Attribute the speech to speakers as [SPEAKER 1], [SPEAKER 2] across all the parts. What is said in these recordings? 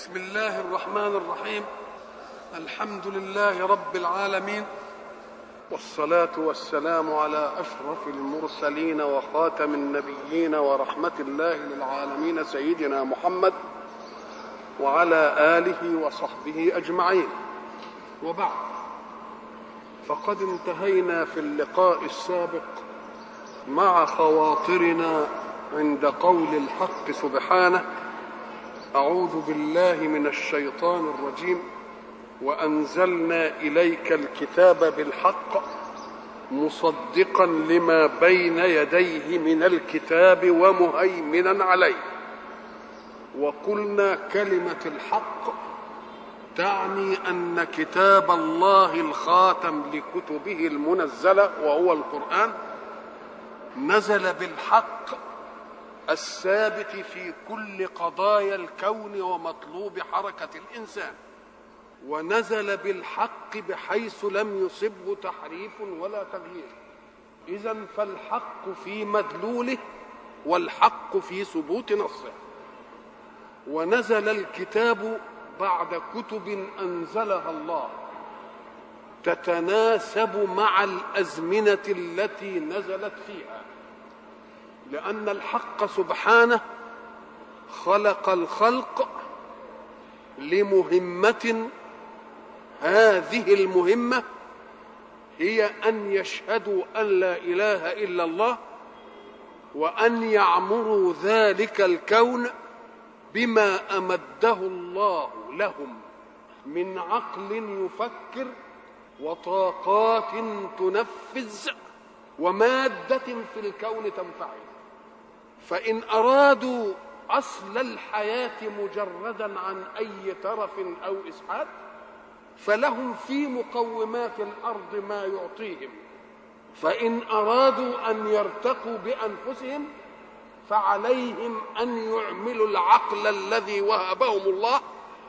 [SPEAKER 1] بسم الله الرحمن الرحيم الحمد لله رب العالمين والصلاة والسلام على أشرف المرسلين وخاتم النبيين ورحمة الله للعالمين سيدنا محمد وعلى آله وصحبه أجمعين وبعد فقد انتهينا في اللقاء السابق مع خواطرنا عند قول الحق سبحانه أعوذ بالله من الشيطان الرجيم وأنزلنا إليك الكتاب بالحق مصدقا لما بين يديه من الكتاب ومهيمنا عليه وقلنا كلمة الحق تعني أن كتاب الله الخاتم لكتبه المنزلة وهو القرآن نزل بالحق الثابت في كل قضايا الكون ومطلوب حركة الإنسان ونزل بالحق بحيث لم يصبه تحريف ولا تغيير إذا فالحق في مدلوله والحق في ثبوت نصه ونزل الكتاب بعد كتب أنزلها الله تتناسب مع الأزمنة التي نزلت فيها لأن الحق سبحانه خلق الخلق لمهمة هذه المهمة هي أن يشهدوا أن لا إله إلا الله وأن يعمروا ذلك الكون بما أمده الله لهم من عقل يفكر وطاقات تنفذ ومادة في الكون تنفعل فإن أرادوا أصل الحياة مجردا عن أي ترف أو إسعاد فلهم في مقومات الأرض ما يعطيهم فإن أرادوا أن يرتقوا بأنفسهم فعليهم أن يعملوا العقل الذي وهبهم الله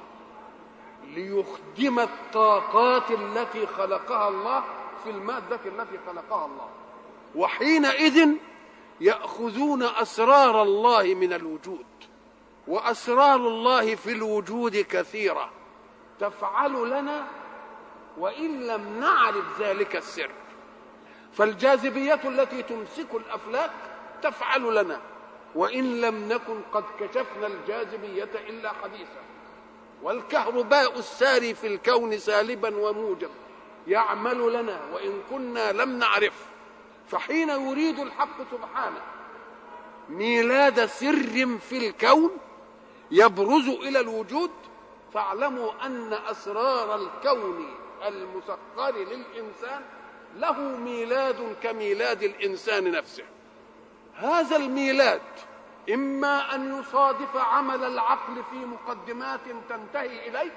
[SPEAKER 1] ليخدم الطاقات التي خلقها الله في المادة التي خلقها الله وحينئذ ياخذون اسرار الله من الوجود واسرار الله في الوجود كثيره تفعل لنا وان لم نعرف ذلك السر فالجاذبيه التي تمسك الافلاك تفعل لنا وان لم نكن قد كشفنا الجاذبيه الا حديثا والكهرباء الساري في الكون سالبا وموجب يعمل لنا وان كنا لم نعرفه فحين يريد الحق سبحانه ميلاد سر في الكون يبرز الى الوجود فاعلموا ان اسرار الكون المسخر للانسان له ميلاد كميلاد الانسان نفسه هذا الميلاد اما ان يصادف عمل العقل في مقدمات تنتهي اليه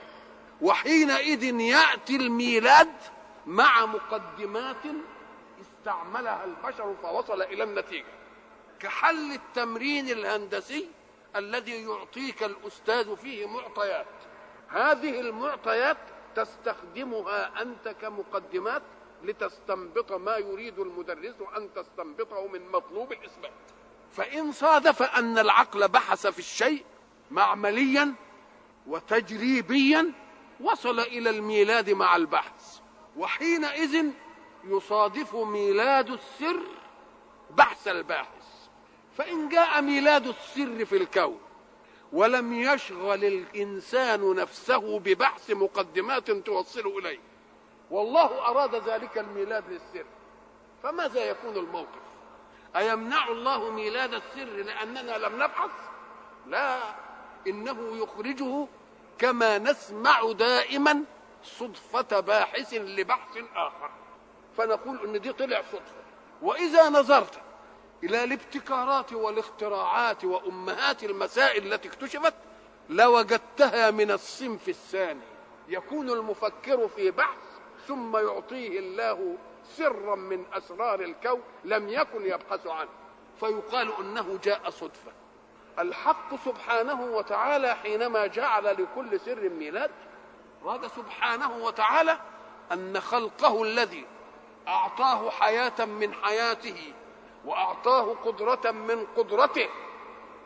[SPEAKER 1] وحينئذ ياتي الميلاد مع مقدمات استعملها البشر فوصل الى النتيجه كحل التمرين الهندسي الذي يعطيك الاستاذ فيه معطيات هذه المعطيات تستخدمها انت كمقدمات لتستنبط ما يريد المدرس ان تستنبطه من مطلوب الاثبات فان صادف ان العقل بحث في الشيء معمليا وتجريبيا وصل الى الميلاد مع البحث وحينئذ يصادف ميلاد السر بحث الباحث فإن جاء ميلاد السر في الكون ولم يشغل الإنسان نفسه ببحث مقدمات توصل إليه والله أراد ذلك الميلاد للسر فماذا يكون الموقف أيمنع الله ميلاد السر لأننا لم نبحث لا إنه يخرجه كما نسمع دائما صدفة باحث لبحث آخر فنقول ان دي طلع صدفه واذا نظرت الى الابتكارات والاختراعات وامهات المسائل التي اكتشفت لوجدتها من الصنف الثاني يكون المفكر في بحث ثم يعطيه الله سرا من اسرار الكون لم يكن يبحث عنه فيقال انه جاء صدفه الحق سبحانه وتعالى حينما جعل لكل سر ميلاد راد سبحانه وتعالى ان خلقه الذي اعطاه حياه من حياته واعطاه قدره من قدرته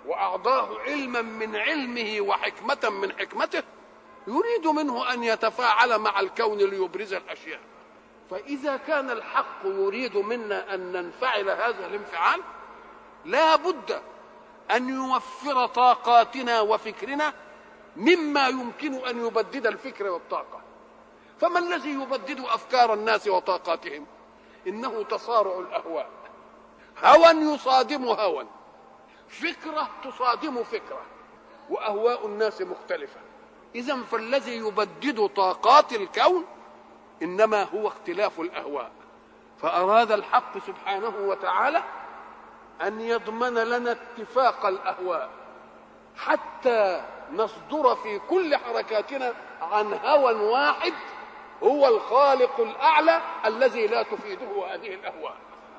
[SPEAKER 1] وأعطاه علما من علمه وحكمة من حكمته يريد منه أن يتفاعل مع الكون ليبرز الأشياء فإذا كان الحق يريد منا أن ننفعل هذا الانفعال لا بد أن يوفر طاقاتنا وفكرنا مما يمكن أن يبدد الفكر والطاقة فما الذي يبدد أفكار الناس وطاقاتهم إنه تصارع الأهواء هوى يصادم هوى فكرة تصادم فكرة وأهواء الناس مختلفة إذا فالذي يبدد طاقات الكون إنما هو اختلاف الأهواء فأراد الحق سبحانه وتعالى أن يضمن لنا اتفاق الأهواء حتى نصدر في كل حركاتنا عن هوى واحد هو الخالق الأعلى الذي لا تفيده هذه الأهواء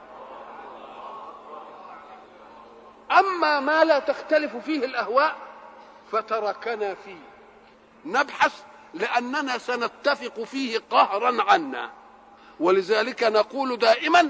[SPEAKER 1] أما ما لا تختلف فيه الأهواء فتركنا فيه نبحث لأننا سنتفق فيه قهرا عنا ولذلك نقول دائما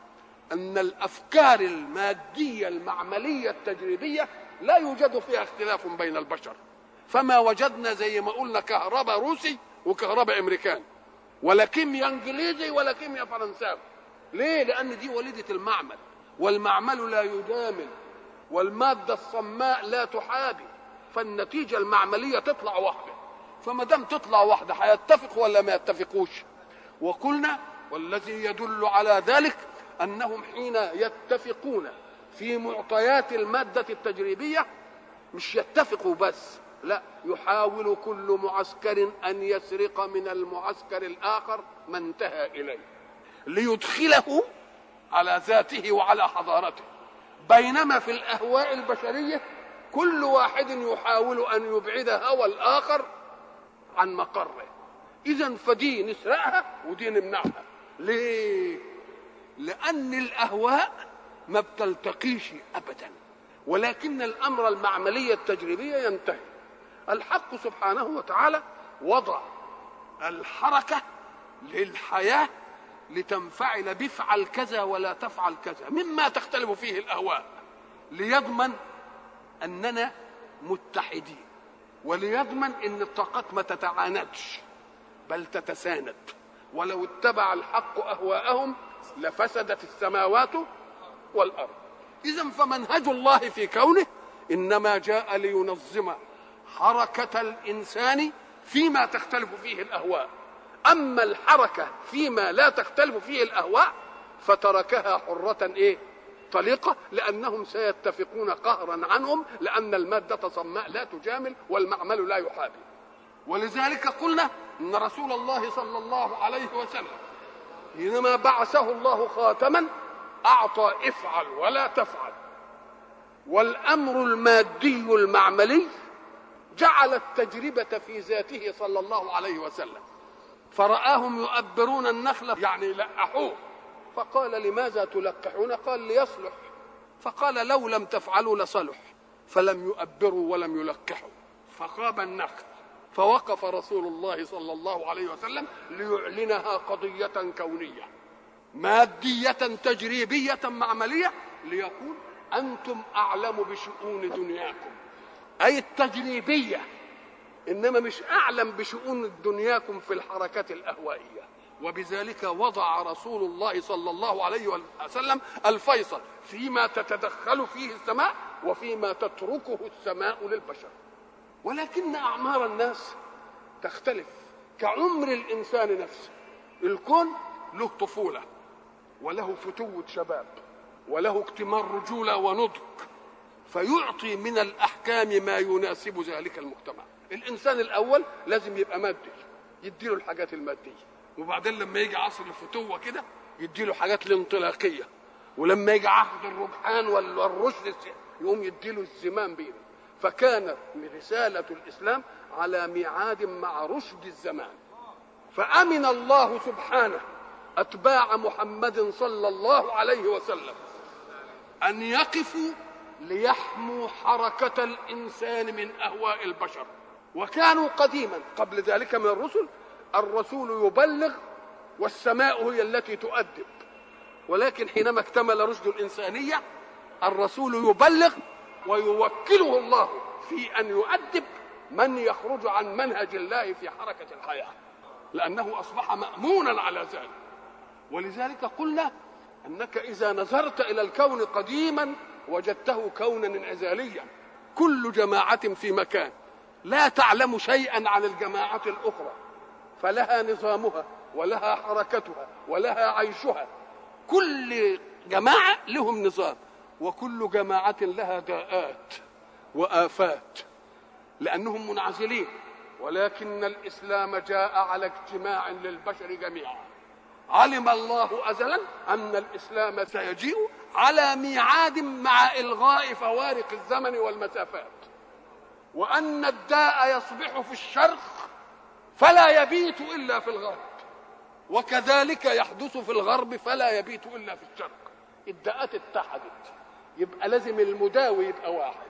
[SPEAKER 1] أن الأفكار المادية المعملية التجريبية لا يوجد فيها اختلاف بين البشر فما وجدنا زي ما قلنا كهرباء روسي وكهرباء امريكاني ولا كيمياء انجليزي ولا كيمياء فرنساوي ليه لان دي وليده المعمل والمعمل لا يجامل والماده الصماء لا تحابي فالنتيجه المعمليه تطلع واحده فما دام تطلع واحده هيتفقوا ولا ما يتفقوش وقلنا والذي يدل على ذلك انهم حين يتفقون في معطيات الماده التجريبيه مش يتفقوا بس لا يحاول كل معسكر ان يسرق من المعسكر الاخر ما انتهى اليه ليدخله على ذاته وعلى حضارته بينما في الاهواء البشريه كل واحد يحاول ان يبعد هوى الاخر عن مقره اذا فدي نسرقها ودي نمنعها ليه لان الاهواء ما بتلتقيش ابدا ولكن الامر المعمليه التجريبيه ينتهي الحق سبحانه وتعالى وضع الحركه للحياه لتنفعل بفعل كذا ولا تفعل كذا مما تختلف فيه الاهواء ليضمن اننا متحدين وليضمن ان الطاقات ما تتعاندش بل تتساند ولو اتبع الحق اهواءهم لفسدت السماوات والارض اذا فمنهج الله في كونه انما جاء لينظم حركه الانسان فيما تختلف فيه الاهواء اما الحركه فيما لا تختلف فيه الاهواء فتركها حره ايه طليقه لانهم سيتفقون قهرا عنهم لان الماده صماء لا تجامل والمعمل لا يحابي ولذلك قلنا ان رسول الله صلى الله عليه وسلم حينما بعثه الله خاتما اعطى افعل ولا تفعل والامر المادي المعملي جعل التجربه في ذاته صلى الله عليه وسلم فرآهم يؤبرون النخل يعني لقحوه فقال لماذا تلقحون قال ليصلح فقال لو لم تفعلوا لصلح فلم يؤبروا ولم يلقحوا فخاب النخل فوقف رسول الله صلى الله عليه وسلم ليعلنها قضية كونية مادية تجريبية معملية ليقول أنتم أعلم بشؤون دنياكم أي التجريبية إنما مش أعلم بشؤون دنياكم في الحركات الأهوائية وبذلك وضع رسول الله صلى الله عليه وسلم الفيصل فيما تتدخل فيه السماء وفيما تتركه السماء للبشر ولكن اعمار الناس تختلف كعمر الانسان نفسه الكون له طفوله وله فتوه شباب وله اكتمال رجوله ونضج فيعطي من الاحكام ما يناسب ذلك المجتمع الانسان الاول لازم يبقى مادي يديله الحاجات الماديه وبعدين لما يجي عصر الفتوه كده يديله حاجات الانطلاقيه ولما يجي عهد الرجحان والرشد يقوم يديله الزمام بيه فكانت رسالة الإسلام على ميعاد مع رشد الزمان فأمن الله سبحانه أتباع محمد صلى الله عليه وسلم أن يقفوا ليحموا حركة الإنسان من أهواء البشر وكانوا قديما قبل ذلك من الرسل الرسول يبلغ والسماء هي التي تؤدب ولكن حينما اكتمل رشد الإنسانية الرسول يبلغ ويوكله الله في ان يؤدب من يخرج عن منهج الله في حركه الحياه لانه اصبح مامونا على ذلك ولذلك قلنا انك اذا نظرت الى الكون قديما وجدته كونا انعزاليا كل جماعه في مكان لا تعلم شيئا عن الجماعه الاخرى فلها نظامها ولها حركتها ولها عيشها كل جماعه لهم نظام وكل جماعه لها داءات وافات لانهم منعزلين ولكن الاسلام جاء على اجتماع للبشر جميعا علم الله ازلا ان الاسلام سيجيء على ميعاد مع الغاء فوارق الزمن والمسافات وان الداء يصبح في الشرق فلا يبيت الا في الغرب وكذلك يحدث في الغرب فلا يبيت الا في الشرق الداءات اتحدت يبقى لازم المداوي يبقى واحد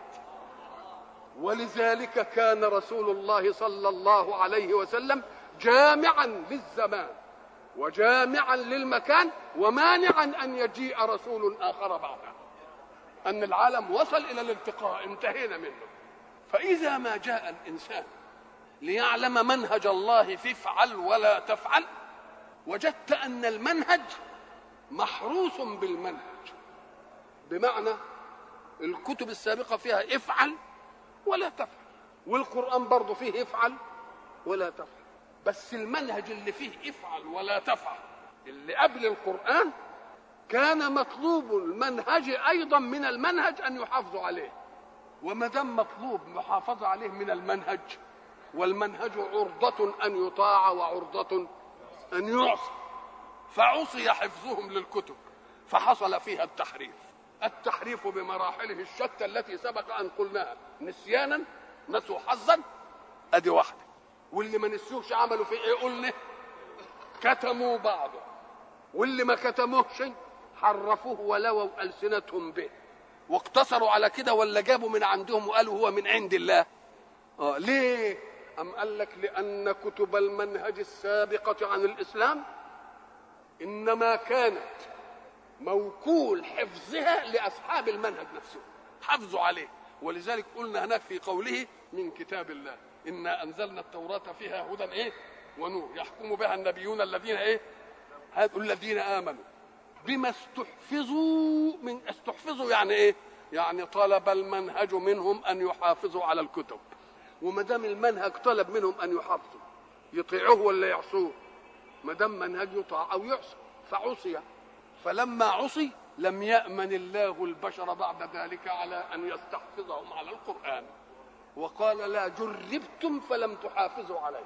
[SPEAKER 1] ولذلك كان رسول الله صلى الله عليه وسلم جامعا للزمان وجامعا للمكان ومانعا ان يجيء رسول اخر بعده ان العالم وصل الى الالتقاء انتهينا منه فاذا ما جاء الانسان ليعلم منهج الله فافعل ولا تفعل وجدت ان المنهج محروس بالمنهج بمعنى الكتب السابقه فيها افعل ولا تفعل والقرآن برضه فيه افعل ولا تفعل بس المنهج اللي فيه افعل ولا تفعل اللي قبل القرآن كان مطلوب المنهج أيضا من المنهج أن يحافظوا عليه وما دام مطلوب محافظة عليه من المنهج والمنهج عرضة أن يطاع وعرضة أن يعصى فعصي حفظهم للكتب فحصل فيها التحريف التحريف بمراحله الشتى التي سبق ان قلناها نسيانا نسوا حظا ادي واحده واللي ما نسيوش عملوا في ايه قلنا كتموا بعضه واللي ما كتموهش حرفوه ولووا السنتهم به واقتصروا على كده ولا جابوا من عندهم وقالوا هو من عند الله اه ليه ام قال لك لان كتب المنهج السابقه عن الاسلام انما كانت موكول حفظها لاصحاب المنهج نفسه حافظوا عليه ولذلك قلنا هناك في قوله من كتاب الله انا انزلنا التوراه فيها هدى ايه ونور يحكم بها النبيون الذين ايه هذول الذين امنوا بما استحفظوا من استحفظوا يعني ايه يعني طلب المنهج منهم ان يحافظوا على الكتب وما دام المنهج طلب منهم ان يحافظوا يطيعوه ولا يعصوه ما دام منهج يطاع او يعصى فعصي فلما عصي لم يأمن الله البشر بعد ذلك على أن يستحفظهم على القرآن وقال لا جربتم فلم تحافظوا عليه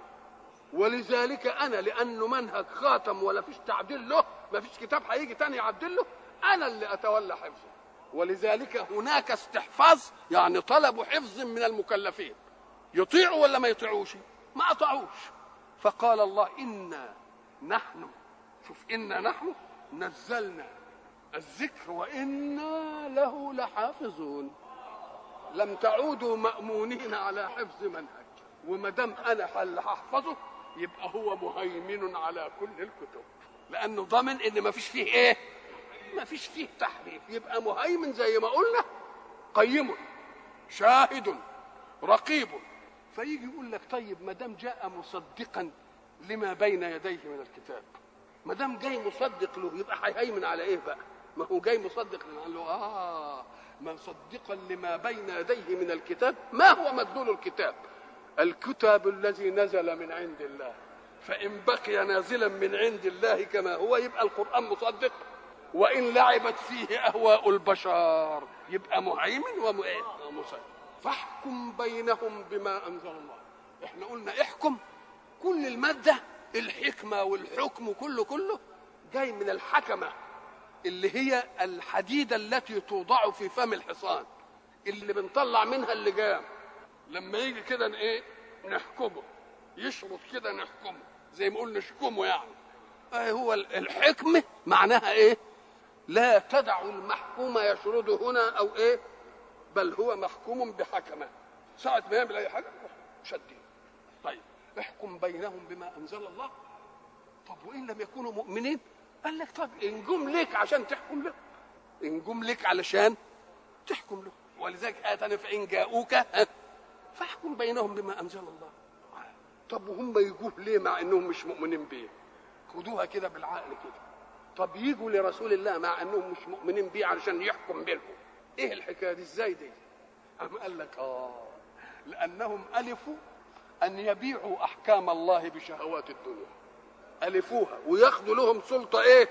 [SPEAKER 1] ولذلك أنا لأنه منهج خاتم ولا فيش تعديل له ما فيش كتاب هيجي تاني يعدل له أنا اللي أتولى حفظه ولذلك هناك استحفاظ يعني طلب حفظ من المكلفين يطيعوا ولا ما يطيعوش ما أطاعوش فقال الله إنا نحن شوف إنا نحن نزلنا الذكر وإنا له لحافظون لم تعودوا مأمونين على حفظ منهج وما دام أنا اللي هحفظه يبقى هو مهيمن على كل الكتب لأنه ضامن إن ما فيش فيه إيه؟ ما فيش فيه تحريف يبقى مهيمن زي ما قلنا قيم شاهد رقيب فيجي يقول لك طيب ما دام جاء مصدقا لما بين يديه من الكتاب ما دام جاي مصدق له يبقى هيهيمن على ايه بقى؟ ما هو جاي مصدق قال له اه مصدقا لما بين يديه من الكتاب ما هو مدلول الكتاب؟ الكتاب الذي نزل من عند الله فإن بقي نازلا من عند الله كما هو يبقى القرآن مصدق وإن لعبت فيه أهواء البشر يبقى مهيمن ومصدق فاحكم بينهم بما أنزل الله احنا قلنا احكم كل المادة الحكمة والحكم كله كله جاي من الحكمة اللي هي الحديدة التي توضع في فم الحصان اللي بنطلع منها اللجام لما يجي كده ايه نحكمه يشرط كده نحكمه زي ما قلنا نشكمه يعني آه هو الحكمة معناها ايه لا تدع المحكوم يشرد هنا او ايه بل هو محكوم بحكمه ساعة ما يعمل اي حاجة شدين طيب احكم بينهم بما انزل الله طب وان لم يكونوا مؤمنين قال لك طب ان جم لك عشان تحكم له ان جم لك علشان تحكم له ولذلك آية تانية فإن جاءوك ها، فاحكم بينهم بما أنزل الله طب وهم يجوه ليه مع انهم مش مؤمنين بيه خدوها كده بالعقل كده طب يجوا لرسول الله مع انهم مش مؤمنين بيه علشان يحكم بينهم ايه الحكايه دي ازاي دي قام قال لك اه لانهم الفوا ان يبيعوا احكام الله بشهوات الدنيا الفوها وياخدوا لهم سلطه ايه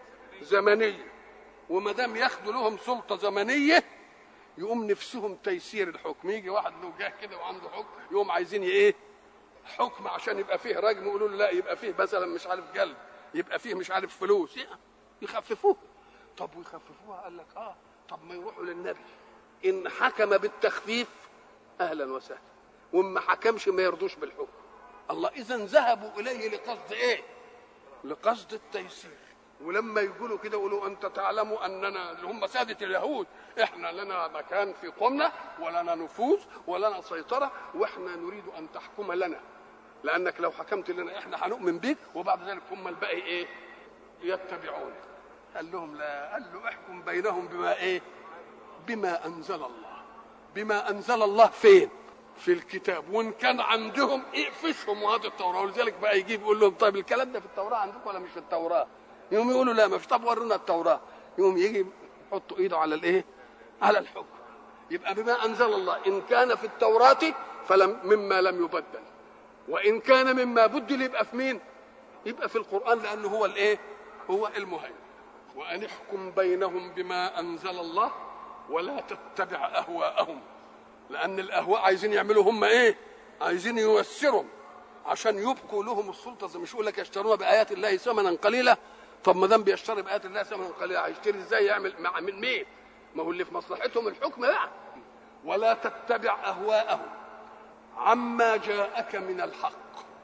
[SPEAKER 1] زمنيه وما دام ياخدوا لهم سلطه زمنيه يقوم نفسهم تيسير الحكم يجي واحد له جاه كده وعنده حكم يقوم عايزين ايه حكم عشان يبقى فيه رجم يقولوا له لا يبقى فيه مثلا مش عارف جلد يبقى فيه مش عارف فلوس يخففوه طب ويخففوها قال لك اه طب ما يروحوا للنبي ان حكم بالتخفيف اهلا وسهلا وما حكمش ما يرضوش بالحكم الله اذا ذهبوا اليه لقصد ايه لقصد التيسير ولما يقولوا كده يقولوا انت تعلم اننا اللي هم ساده اليهود احنا لنا مكان في قومنا ولنا نفوذ ولنا سيطره واحنا نريد ان تحكم لنا لانك لو حكمت لنا احنا هنؤمن بيك وبعد ذلك هم الباقي ايه يتبعون قال لهم لا قال له احكم بينهم بما ايه بما انزل الله بما انزل الله فين في الكتاب وان كان عندهم اقفشهم وهات التوراه ولذلك بقى يجيب يقول لهم طيب الكلام ده في التوراه عندكم ولا مش في التوراه يقوم يقولوا لا ما في طب ورونا التوراه يقوم يجي يحط ايده على الايه على الحكم يبقى بما انزل الله ان كان في التوراه فلم مما لم يبدل وان كان مما بدل يبقى في مين يبقى في القران لانه هو الايه هو المهيمن وان احكم بينهم بما انزل الله ولا تتبع اهواءهم لان الاهواء عايزين يعملوا هم ايه عايزين ييسروا عشان يبقوا لهم السلطه زي مش يقول لك يشترون بايات الله ثمنا قليلا طب ما دام بيشتري بايات الله ثمنا قليلا هيشتري ازاي يعمل مع من مين ما هو اللي في مصلحتهم الحكم بقى ولا تتبع اهواءهم عما جاءك من الحق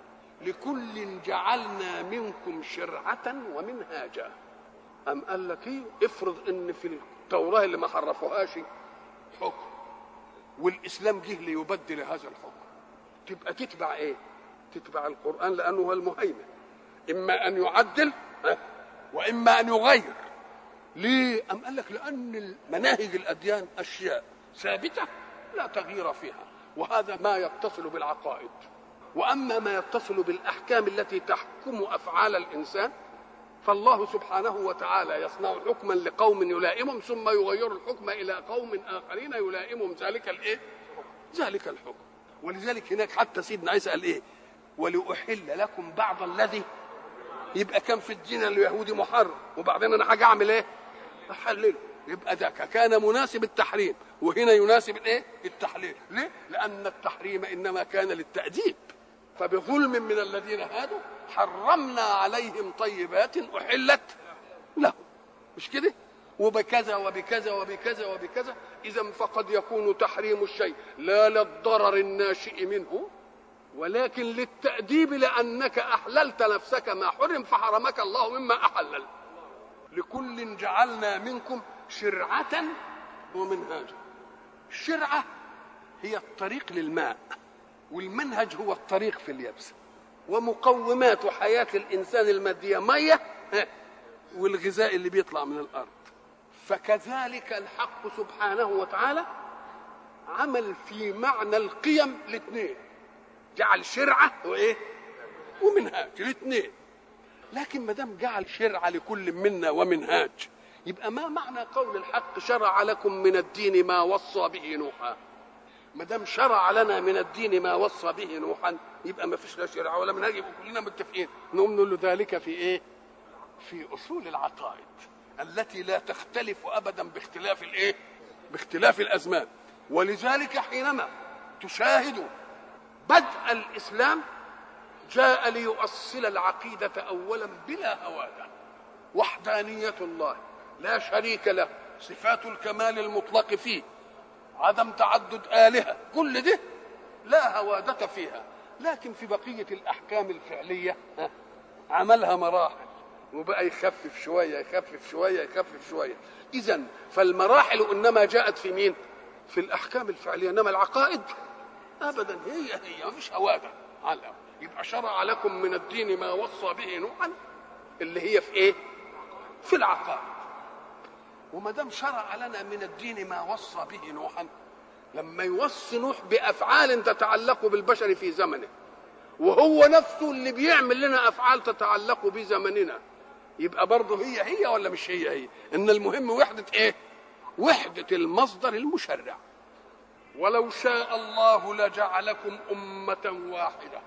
[SPEAKER 1] لكل جعلنا منكم شرعة ومنهاجا أم قال لك إيه افرض إن في التوراة اللي ما حرفوهاش حكم والإسلام جه ليبدل هذا الحكم تبقى تتبع إيه؟ تتبع القرآن لأنه هو المهيمن إما أن يعدل أه، وإما أن يغير ليه؟ أم قال لك لأن مناهج الأديان أشياء ثابتة لا تغيير فيها وهذا ما يتصل بالعقائد واما ما يتصل بالاحكام التي تحكم افعال الانسان فالله سبحانه وتعالى يصنع حكما لقوم يلائمهم ثم يغير الحكم الى قوم اخرين يلائمهم ذلك الايه؟ ذلك الحكم ولذلك هناك حتى سيدنا عيسى قال ايه؟ ولاحل لكم بعض الذي يبقى كان في الدين اليهودي محرم وبعدين انا حاجه اعمل ايه؟ احلله يبقى ده كان مناسب التحريم وهنا يناسب الايه؟ التحليل، ليه؟ لأن التحريم إنما كان للتأديب فبظلم من الذين هادوا حرمنا عليهم طيبات أحلت لهم مش كده؟ وبكذا وبكذا وبكذا وبكذا إذا فقد يكون تحريم الشيء لا للضرر الناشئ منه ولكن للتأديب لأنك أحللت نفسك ما حرم فحرمك الله مما أحلل لكل جعلنا منكم شرعة ومنهاجا الشرعة هي الطريق للماء والمنهج هو الطريق في اليابسة ومقومات حياة الإنسان المادية مية والغذاء اللي بيطلع من الأرض فكذلك الحق سبحانه وتعالى عمل في معنى القيم الاثنين جعل شرعة وإيه ومنهاج الاثنين لكن ما دام جعل شرعة لكل منا ومنهاج يبقى ما معنى قول الحق شرع لكم من الدين ما وصى به نوحا ما دام شرع لنا من الدين ما وصى به نوحا يبقى ما فيش لا شرع ولا منهج يبقى كلنا متفقين نقوم نقول له ذلك في ايه في اصول العقائد التي لا تختلف ابدا باختلاف الايه باختلاف الازمان ولذلك حينما تشاهد بدء الاسلام جاء ليؤصل العقيده اولا بلا هواده وحدانيه الله لا شريك له صفات الكمال المطلق فيه عدم تعدد آلهة كل ده لا هوادة فيها لكن في بقية الأحكام الفعلية عملها مراحل وبقى يخفف شوية يخفف شوية يخفف شوية إذا فالمراحل إنما جاءت في مين؟ في الأحكام الفعلية إنما العقائد أبدا هي هي ما فيش هوادة على يبقى شرع لكم من الدين ما وصى به نوحا اللي هي في إيه؟ في العقائد وما دام شرع لنا من الدين ما وصى به نوحا لما يوصي نوح بافعال تتعلق بالبشر في زمنه وهو نفسه اللي بيعمل لنا افعال تتعلق بزمننا يبقى برضه هي هي ولا مش هي هي ان المهم وحده ايه وحده المصدر المشرع ولو شاء الله لجعلكم امه واحده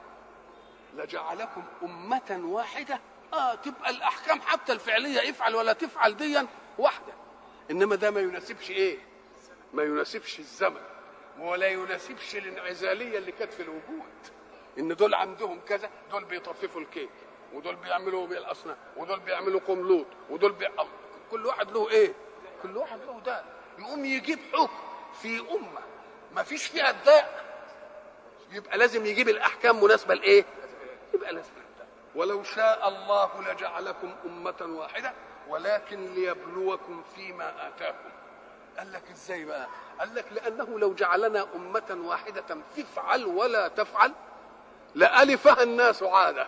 [SPEAKER 1] لجعلكم امه واحده اه تبقى الاحكام حتى الفعليه افعل ولا تفعل ديا واحده انما ده ما يناسبش ايه ما يناسبش الزمن ولا يناسبش الانعزاليه اللي كانت في الوجود ان دول عندهم كذا دول بيطففوا الكيك ودول بيعملوا بالاصنام ودول بيعملوا قملوط ودول بي... كل واحد له ايه كل واحد له ده يقوم يجيب حكم في امه ما فيش فيها الداء يبقى لازم يجيب الاحكام مناسبه لايه يبقى لازم ولو شاء الله لجعلكم امه واحده ولكن ليبلوكم فيما اتاكم قال لك ازاي بقى قال لك لانه لو جعلنا امه واحده تفعل ولا تفعل لالفها الناس عاده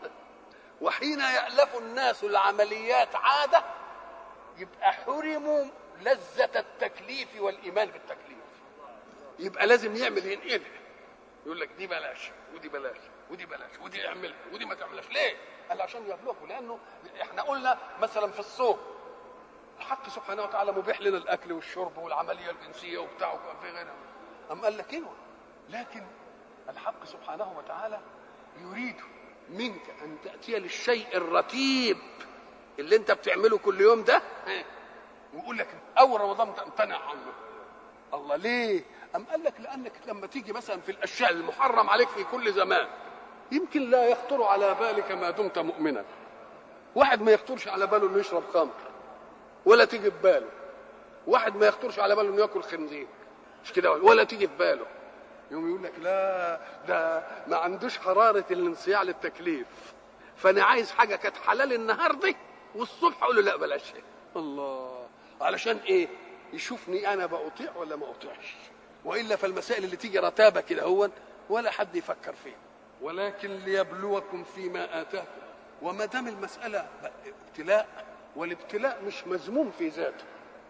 [SPEAKER 1] وحين يالف الناس العمليات عاده يبقى حرموا لذه التكليف والايمان بالتكليف يبقى لازم يعمل ينقلها يقول لك دي بلاش ودي بلاش ودي بلاش ودي اعملها ودي ما تعملهاش ليه؟ قال عشان يبلغوا لانه احنا قلنا مثلا في الصوم الحق سبحانه وتعالى مبيح لنا الاكل والشرب والعمليه الجنسيه وبتاع في غيرها أم قال لك ايوه لكن الحق سبحانه وتعالى يريد منك ان تاتي للشيء الرتيب اللي انت بتعمله كل يوم ده ويقول لك اول رمضان تمتنع عنه الله ليه أم قال لك لأنك لما تيجي مثلا في الأشياء المحرم عليك في كل زمان يمكن لا يخطر على بالك ما دمت مؤمنا واحد ما يخطرش على باله انه يشرب خمر ولا تيجي في باله واحد ما يخطرش على باله انه ياكل خنزير مش كده ولا تيجي في باله يوم يقول لك لا ده ما عندوش حرارة الانصياع للتكليف فأنا عايز حاجة كانت حلال النهاردة والصبح أقول له لا بلاش الله علشان إيه؟ يشوفني أنا بأطيع ولا ما أطيعش والا فالمسائل اللي تيجي رتابه كده هو ولا حد يفكر فيها ولكن ليبلوكم فيما اتاكم وما دام المساله ابتلاء والابتلاء مش مذموم في ذاته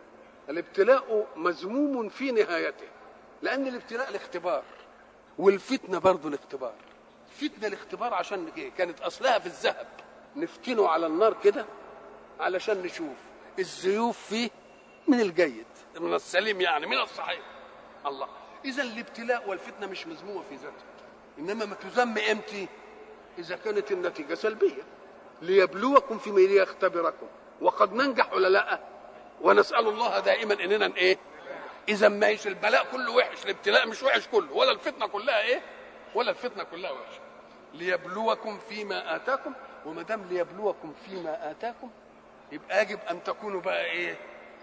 [SPEAKER 1] الابتلاء مذموم في نهايته لان الابتلاء الاختبار والفتنه برضه الاختبار فتنه الاختبار عشان ايه كانت اصلها في الذهب نفتنه على النار كده علشان نشوف الزيوف فيه من الجيد من السليم يعني من الصحيح الله اذا الابتلاء والفتنه مش مذمومه في ذاتها انما ما تذم امتى اذا كانت النتيجه سلبيه ليبلوكم فيما ليختبركم وقد ننجح ولا لا ونسال الله دائما اننا ايه اذا ما هيش البلاء كله وحش الابتلاء مش وحش كله ولا الفتنه كلها ايه ولا الفتنه كلها وحشه ليبلوكم فيما اتاكم وما دام ليبلوكم فيما اتاكم يبقى يجب ان تكونوا بقى ايه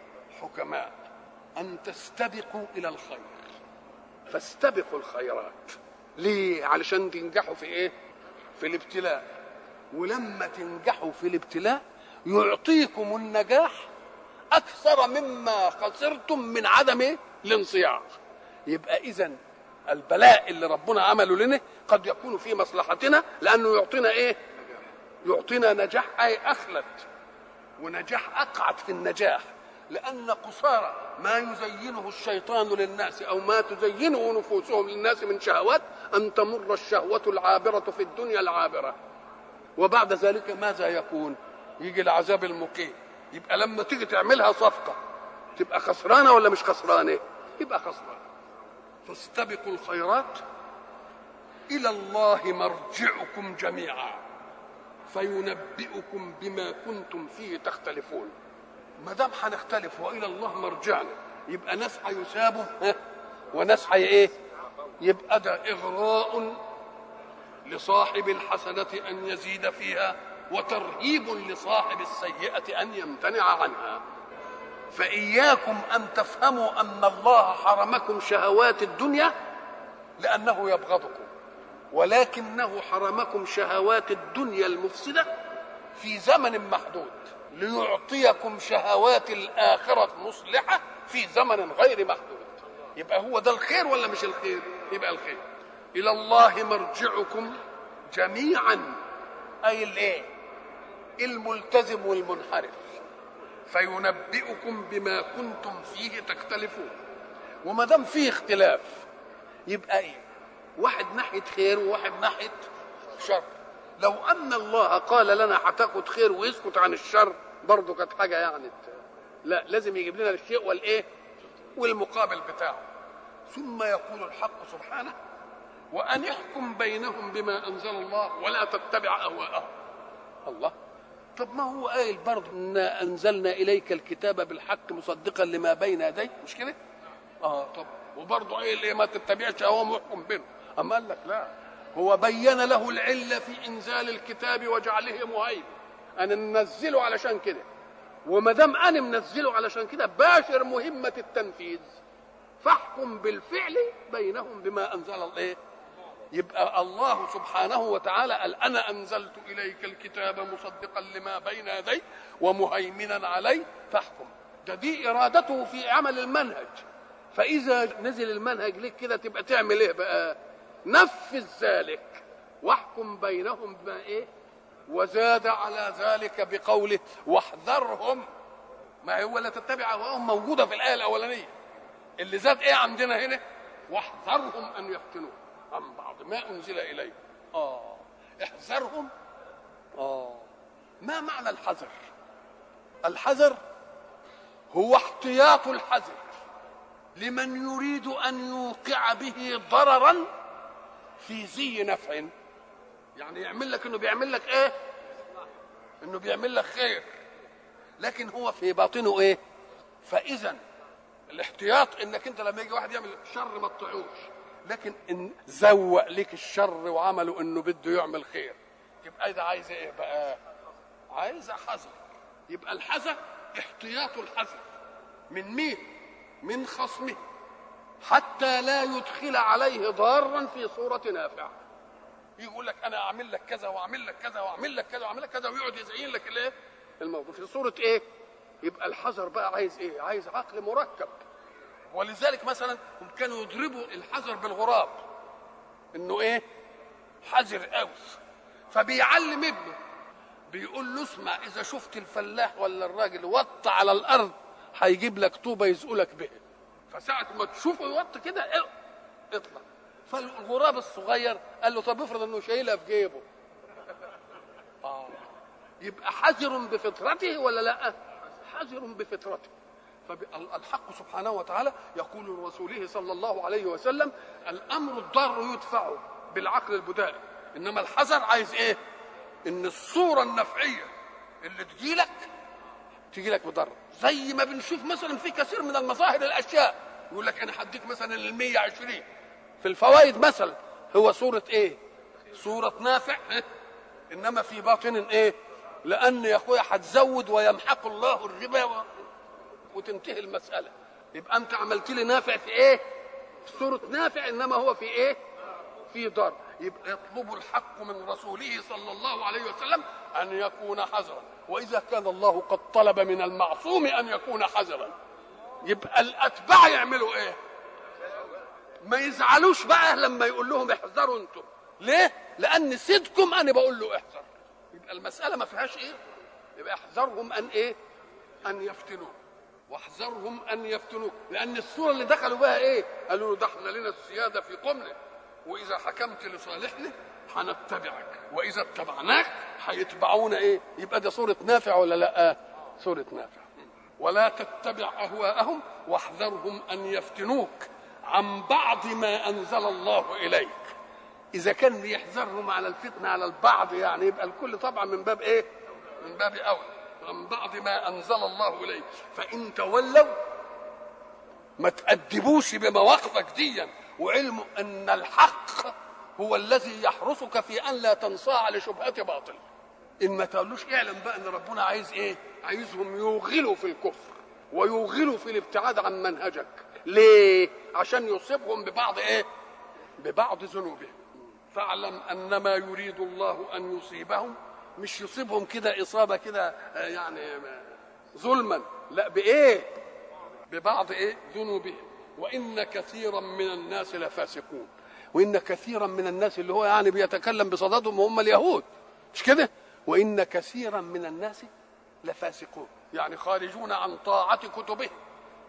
[SPEAKER 1] حكماء أن تستبقوا إلى الخير فاستبقوا الخيرات ليه؟ علشان تنجحوا في إيه؟ في الابتلاء ولما تنجحوا في الابتلاء يعطيكم النجاح أكثر مما خسرتم من عدم إيه؟ الانصياع يبقى إذا البلاء اللي ربنا عمله لنا قد يكون في مصلحتنا لأنه يعطينا إيه؟ يعطينا نجاح أي أخلد ونجاح أقعد في النجاح لأن قصارى ما يزينه الشيطان للناس أو ما تزينه نفوسهم للناس من شهوات أن تمر الشهوة العابرة في الدنيا العابرة وبعد ذلك ماذا يكون يجي العذاب المقيم يبقى لما تيجي تعملها صفقة تبقى خسرانة ولا مش خسرانة يبقى خسرانة فاستبقوا الخيرات إلى الله مرجعكم جميعا فينبئكم بما كنتم فيه تختلفون ما دام هنختلف والى الله مرجعنا يبقى ناس هيثابوا وناس هي ايه يبقى ده اغراء لصاحب الحسنه ان يزيد فيها وترهيب لصاحب السيئه ان يمتنع عنها فاياكم ان تفهموا ان الله حرمكم شهوات الدنيا لانه يبغضكم ولكنه حرمكم شهوات الدنيا المفسده في زمن محدود ليعطيكم شهوات الآخرة مصلحة في زمن غير محدود يبقى هو ده الخير ولا مش الخير يبقى الخير إلى الله مرجعكم جميعا أي الايه الملتزم والمنحرف فينبئكم بما كنتم فيه تختلفون وما دام فيه اختلاف يبقى ايه واحد ناحيه خير وواحد ناحيه شر لو ان الله قال لنا هتاخد خير ويسكت عن الشر برضه كانت حاجه يعني لا لازم يجيب لنا الشيء والايه والمقابل بتاعه ثم يقول الحق سبحانه وأن احكم بينهم بما أنزل الله ولا تتبع أهواءهم الله طب ما هو قايل برضه إنا أنزلنا إليك الكتاب بالحق مصدقا لما بين يديه مش كده؟ آه طب وبرضه قايل إيه ما تتبعش أهواءهم واحكم بينهم أما قال لك لا هو بين له العلة في إنزال الكتاب وجعله مهيمن أنا ننزله علشان كده وما دام أنا منزله علشان كده باشر مهمة التنفيذ فاحكم بالفعل بينهم بما أنزل الله يبقى الله سبحانه وتعالى قال انا انزلت اليك الكتاب مصدقا لما بين يديه ومهيمنا عليه فاحكم ده دي ارادته في عمل المنهج فاذا نزل المنهج لك كده تبقى تعمل ايه بقى نفذ ذلك واحكم بينهم بما ايه وزاد على ذلك بقوله واحذرهم ما هو لا تتبع اهواءهم موجوده في الايه الاولانيه اللي زاد ايه عندنا هنا واحذرهم ان يفتنوك عن بعض ما انزل اليه اه احذرهم اه ما معنى الحذر الحذر هو احتياط الحذر لمن يريد ان يوقع به ضررا في زي نفع يعني يعمل لك انه بيعمل لك ايه انه بيعمل لك خير لكن هو في باطنه ايه فاذا الاحتياط انك انت لما يجي واحد يعمل شر ما تطيعوش لكن ان زوق لك الشر وعمله انه بده يعمل خير يبقى ده عايز ايه بقى عايز حذر يبقى الحذر احتياط الحذر من مين من خصمه حتى لا يدخل عليه ضارا في صورة نافعة يقول لك انا اعمل لك كذا واعمل لك كذا واعمل لك كذا واعمل لك كذا ويقعد يزين لك الايه الموضوع في صورة ايه يبقى الحذر بقى عايز ايه عايز عقل مركب ولذلك مثلا هم كانوا يضربوا الحذر بالغراب انه ايه حذر قوي فبيعلم ابنه بيقول له اسمع اذا شفت الفلاح ولا الراجل وط على الارض هيجيب لك طوبه يزقلك بها فساعه ما تشوفه يوط كده اطلع فالغراب الصغير قال له طب افرض انه شايلها في جيبه اه يبقى حذر بفطرته ولا لا حذر بفطرته فالحق سبحانه وتعالى يقول لرسوله صلى الله عليه وسلم الامر الضار يدفع بالعقل البدائي انما الحذر عايز ايه ان الصوره النفعيه اللي تجيلك تجيلك بضر زي ما بنشوف مثلا في كثير من المظاهر الاشياء يقول لك انا هديك مثلا ال 120 في الفوائد مثلا هو صوره ايه صوره نافع انما في باطن ايه لان يا اخويا هتزود ويمحق الله الربا و... وتنتهي المسألة يبقى أنت عملت لي نافع في إيه؟ في صورة نافع إنما هو في إيه؟ في ضر يبقى يطلب الحق من رسوله صلى الله عليه وسلم أن يكون حذرا وإذا كان الله قد طلب من المعصوم أن يكون حذرا يبقى الأتباع يعملوا إيه؟ ما يزعلوش بقى لما يقول لهم احذروا انتم ليه؟ لأن سيدكم أنا بقول له احذر يبقى المسألة ما فيهاش إيه؟ يبقى احذرهم أن إيه؟ أن يفتنوك واحذرهم ان يفتنوك لان الصوره اللي دخلوا بها ايه قالوا له ده احنا لنا السياده في قمنا واذا حكمت لصالحنا هنتبعك واذا اتبعناك هيتبعونا ايه يبقى ده صوره نافع ولا لا صوره نافع ولا تتبع اهواءهم واحذرهم ان يفتنوك عن بعض ما انزل الله اليك اذا كان بيحذرهم على الفتنه على البعض يعني يبقى الكل طبعا من باب ايه من باب اولى عن بعض ما انزل الله اليه فان تولوا ما تأدبوش بمواقفك ديا وعلم ان الحق هو الذي يحرسك في ان لا تنصاع لشبهه باطل ان ما تقولوش اعلم بقى ان ربنا عايز ايه عايزهم يوغلوا في الكفر ويوغلوا في الابتعاد عن منهجك ليه عشان يصيبهم ببعض ايه ببعض ذنوبهم فاعلم انما يريد الله ان يصيبهم مش يصيبهم كده اصابه كده يعني ظلما لا بايه ببعض ايه ذنوبهم وان كثيرا من الناس لفاسقون وان كثيرا من الناس اللي هو يعني بيتكلم بصددهم هم اليهود مش كده وان كثيرا من الناس لفاسقون يعني خارجون عن طاعه كتبه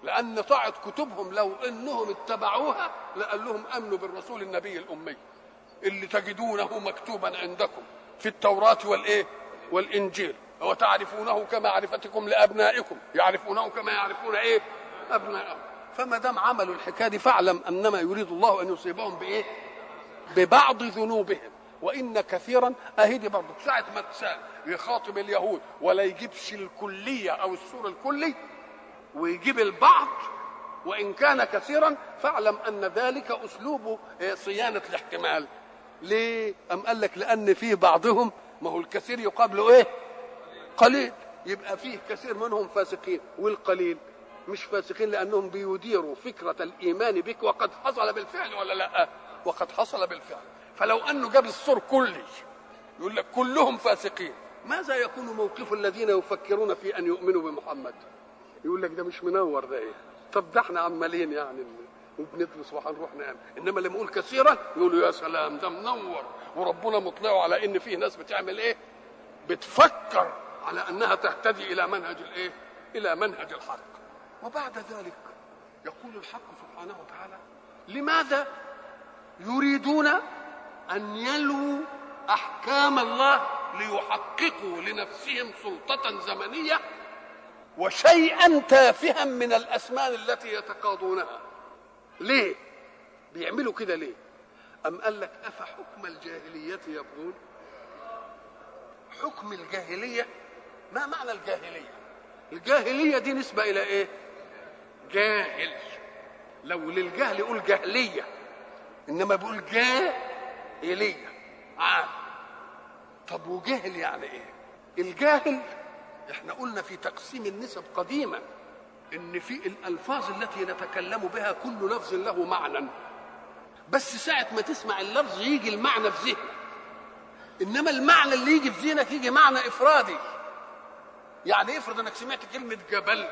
[SPEAKER 1] لان طاعه كتبهم لو انهم اتبعوها لقال لهم امنوا بالرسول النبي الامي اللي تجدونه مكتوبا عندكم في التوراه والايه والانجيل وتعرفونه كمعرفتكم لابنائكم يعرفونه كما يعرفون ايه ابنائهم فما دام عملوا الحكايه دي فاعلم انما يريد الله ان يصيبهم بايه ببعض ذنوبهم وان كثيرا اهدي برضه ساعه ما تسال يخاطب اليهود ولا يجيبش الكليه او السور الكلي ويجيب البعض وان كان كثيرا فاعلم ان ذلك اسلوب صيانه الاحتمال ليه ام قال لك لان في بعضهم ما هو الكثير يقابله ايه قليل يبقى فيه كثير منهم فاسقين والقليل مش فاسقين لانهم بيديروا فكره الايمان بك وقد حصل بالفعل ولا لا وقد حصل بالفعل فلو انه جاب السور كلي يقول لك كلهم فاسقين ماذا يكون موقف الذين يفكرون في ان يؤمنوا بمحمد يقول لك ده مش منور ده ايه طب ده احنا عمالين يعني وبندرس وهنروح نعمل انما لما يقول كثيرا يقولوا يا سلام ده منور وربنا مطلعه على ان فيه ناس بتعمل ايه بتفكر على انها تهتدي الى منهج الايه الى منهج الحق وبعد ذلك يقول الحق سبحانه وتعالى لماذا يريدون ان يلووا احكام الله ليحققوا لنفسهم سلطه زمنيه وشيئا تافها من الاسمان التي يتقاضونها ليه بيعملوا كده ليه ام قال لك افحكم الجاهليه يبغون حكم الجاهليه ما معنى الجاهليه الجاهليه دي نسبه الى ايه جاهل لو للجهل يقول جهليه انما بيقول جاهليه عام طب وجهل يعني ايه الجاهل احنا قلنا في تقسيم النسب قديما ان في الالفاظ التي نتكلم بها كل لفظ له معنى بس ساعة ما تسمع اللفظ يجي المعنى في ذهنك انما المعنى اللي يجي في ذهنك يجي معنى افرادي يعني افرض انك سمعت كلمة جبل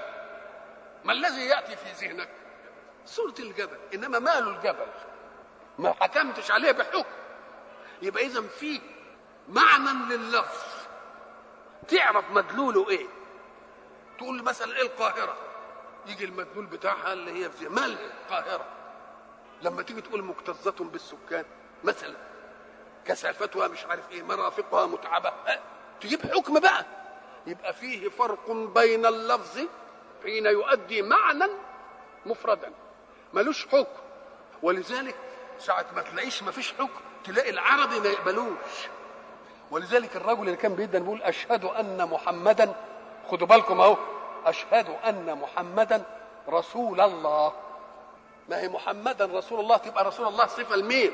[SPEAKER 1] ما الذي ياتي في ذهنك صورة الجبل انما ماله الجبل ما حكمتش عليه بحكم يبقى اذا في معنى لللفظ تعرف مدلوله ايه تقول مثلا ايه القاهره يجي المدلول بتاعها اللي هي في مال القاهره لما تيجي تقول مكتظة بالسكان مثلا كثافتها مش عارف ايه مرافقها متعبة أه؟ تجيب حكم بقى يبقى فيه فرق بين اللفظ حين يؤدي معنى مفردا ملوش حكم ولذلك ساعة ما تلاقيش ما فيش حكم تلاقي العربي ما يقبلوش ولذلك الرجل اللي كان بيدن بيقول أشهد أن محمدا خدوا بالكم أهو أشهد أن محمدا رسول الله ما هي محمدا رسول الله تبقى رسول الله صفة لمين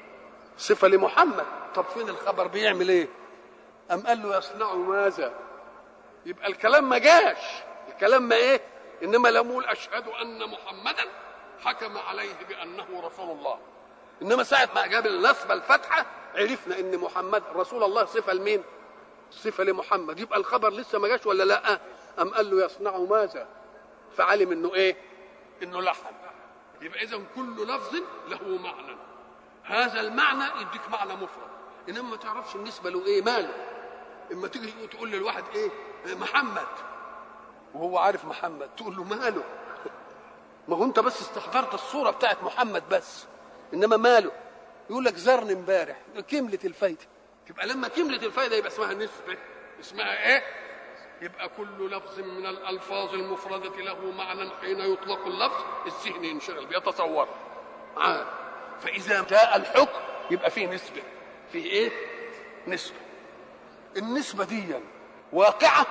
[SPEAKER 1] صفة لمحمد طب فين الخبر بيعمل ايه أم قال له يصنع ماذا يبقى الكلام ما جاش الكلام ما ايه انما لم يقول اشهد ان محمدا حكم عليه بانه رسول الله انما ساعه ما جاب النصب الفتحه عرفنا ان محمد رسول الله صفه لمين صفه لمحمد يبقى الخبر لسه ما جاش ولا لا ام قال له يصنع ماذا فعلم انه ايه انه لحن يبقى اذا كل لفظ له معنى هذا المعنى يديك معنى مفرد انما ما تعرفش النسبه له ايه ماله اما تيجي تقول للواحد ايه محمد وهو عارف محمد تقول له ماله ما هو انت بس استحضرت الصوره بتاعت محمد بس انما ماله يقول لك زرني امبارح كملت الفايده تبقى لما كملت الفايده يبقى اسمها نسبه اسمها ايه يبقى كل لفظ من الالفاظ المفرده له معنى حين يطلق اللفظ الذهن ينشغل بيتصور عاد فاذا جاء الحكم يبقى فيه نسبه فيه ايه نسبه النسبه دي واقعه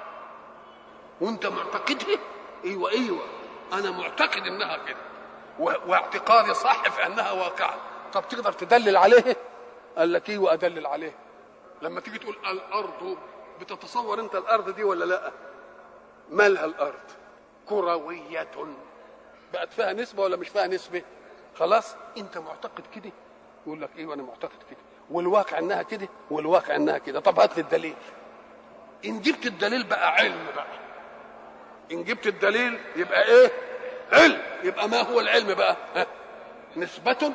[SPEAKER 1] وانت معتقدها ايوه ايوه انا معتقد انها كده واعتقادي صح في انها واقعه طب تقدر تدلل عليه قال لك ايوه ادلل عليه لما تيجي تقول الارض بتتصور انت الارض دي ولا لا مالها الارض كرويه بقت فيها نسبه ولا مش فيها نسبه خلاص انت معتقد كده يقول لك ايوه انا معتقد كده والواقع انها كده والواقع انها كده طب هات لي الدليل ان جبت الدليل بقى علم بقى ان جبت الدليل يبقى ايه علم يبقى ما هو العلم بقى ها؟ نسبة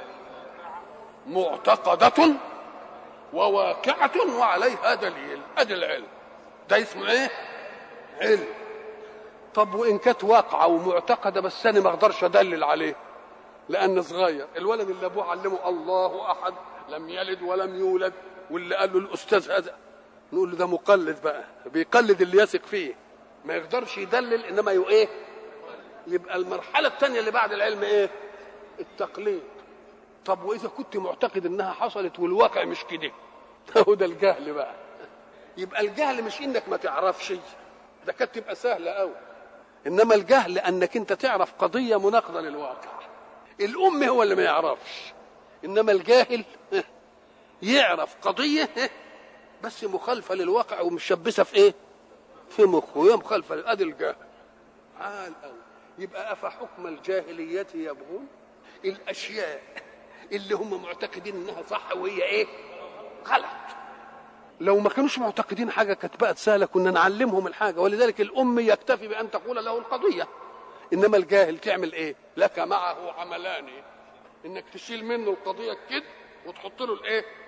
[SPEAKER 1] معتقدة وواقعة وعليها دليل ادي العلم ده اسمه ايه علم طب وان كانت واقعه ومعتقده بس انا ما اقدرش ادلل عليه لان صغير الولد اللي ابوه علمه الله احد لم يلد ولم يولد واللي قال له الاستاذ هذا نقول له ده مقلد بقى بيقلد اللي يثق فيه ما يقدرش يدلل انما يو ايه يبقى المرحله الثانيه اللي بعد العلم ايه التقليد طب واذا كنت معتقد انها حصلت والواقع مش كده هو ده الجهل بقى يبقى الجهل مش انك ما تعرفش ده كانت تبقى سهله قوي انما الجهل انك انت تعرف قضيه مناقضه للواقع الام هو اللي ما يعرفش انما الجاهل يعرف قضيه بس مخالفه للواقع ومشبثه في ايه في مخه هي مخالفه ادي الجهل عال قوي يبقى افحكم الجاهليه يبغون الاشياء اللي هم معتقدين انها صح وهي ايه غلط لو ما كانوش معتقدين حاجه كانت بقت سهله كنا نعلمهم الحاجه ولذلك الام يكتفي بان تقول له القضيه انما الجاهل تعمل ايه لك معه عملان انك تشيل منه القضيه كده وتحط له الايه